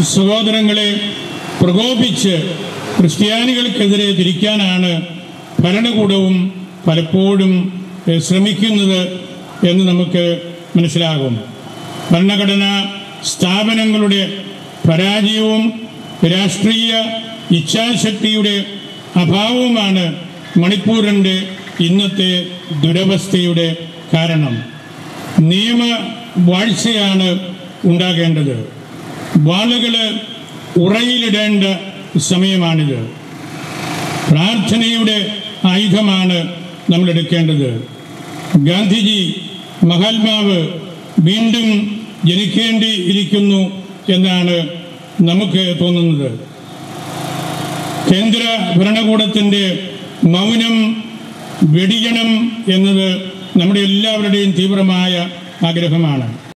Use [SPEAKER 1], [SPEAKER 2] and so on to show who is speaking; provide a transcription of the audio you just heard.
[SPEAKER 1] സഹോദരങ്ങളെ പ്രകോപിച്ച് ക്രിസ്ത്യാനികൾക്കെതിരെ തിരിക്കാനാണ് ഭരണകൂടവും പലപ്പോഴും ഏഹ്, ശ്രമിക്കുന്നത് എന്ന് നമുക്ക് മനസ്സിലാകും ഭരണഘടനാ സ്ഥാപനങ്ങളുടെ പരാജയവും രാഷ്ട്രീയ ഇച്ഛാശക്തിയുടെ അഭാവവുമാണ് മണിപ്പൂരിൻ്റെ ഇന്നത്തെ ദുരവസ്ഥയുടെ കാരണം നിയമ വാഴ്ചയാണ് ഉണ്ടാകേണ്ടത് വാളുകള് ഉറയിലിടേണ്ട സമയമാണിത് പ്രാർത്ഥനയുടെ ആയുധമാണ് നമ്മൾ എടുക്കേണ്ടത് ഗാന്ധിജി മഹാത്മാവ് വീണ്ടും ജനിക്കേണ്ടി ഇരിക്കുന്നു എന്നാണ് നമുക്ക് തോന്നുന്നത് കേന്ദ്ര ഭരണകൂടത്തിന്റെ മൗനം വെടിയണം എന്നത് നമ്മുടെ എല്ലാവരുടെയും തീവ്രമായ ആഗ്രഹമാണ്